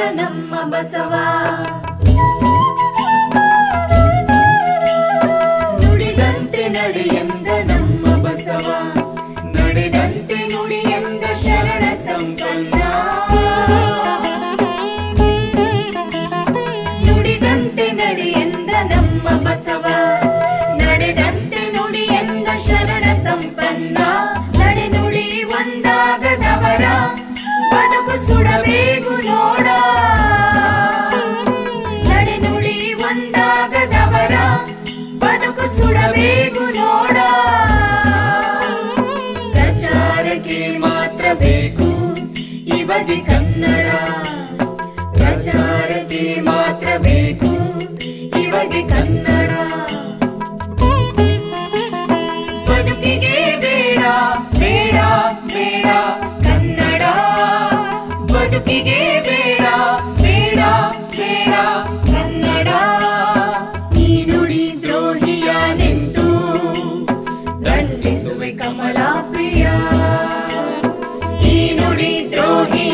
ನಮ್ಮ ಬಸವ ನುಡಿದಂತೆ ನಡೆಯಂದ ನಮ್ಮ ಬಸವ ನಡೆದಂತೆ ನುಡಿಯಂದ ಶರಣ ಸಂಪನ್ನ ನುಡಿದಂತೆ ನಡೆಯಂದ ನಮ್ಮ ಬಸವ ನಡೆದಂತೆ ನುಡಿಯಂದ ಶರಣ ಸಂಪನ್ನ ನಡೆ ನುಡಿ ಒಂದಾಗದವರ ಬದುಕು ಸುಡಬೇಕು ನೋಡ ನಡೆ ನುಡಿ ಒಂದಾಗದವರ ಬದುಕು ಸುಡಬೇಕು ನೋಡ ಪ್ರಚಾರಕ್ಕೆ ಮಾತ್ರ ಬೇಕು ಇವಗೆ ಕನ್ನಡ ಪ್ರಚಾರಕ್ಕೆ ಮಾತ್ರ ಬೇಕು ಇವಗೆ ಕನ್ನಡ ಬದುಕಿಗೆ ಬೇಡ ಬೇಡ ಬೇಡ ಕನ್ನಡ ಬದುಕಿಗೆ ಬೇಡ ಬೇಡ ಬೇಡ ಕನ್ನಡ ಈ ನುಡಿ ದ್ರೋಹಿಯ ನಿಂತು ದಂಡಿಸುವೆ ಕಮಲಾ ಪ್ರಿಯ ಈ ನುಡಿ ದ್ರೋಹಿಯ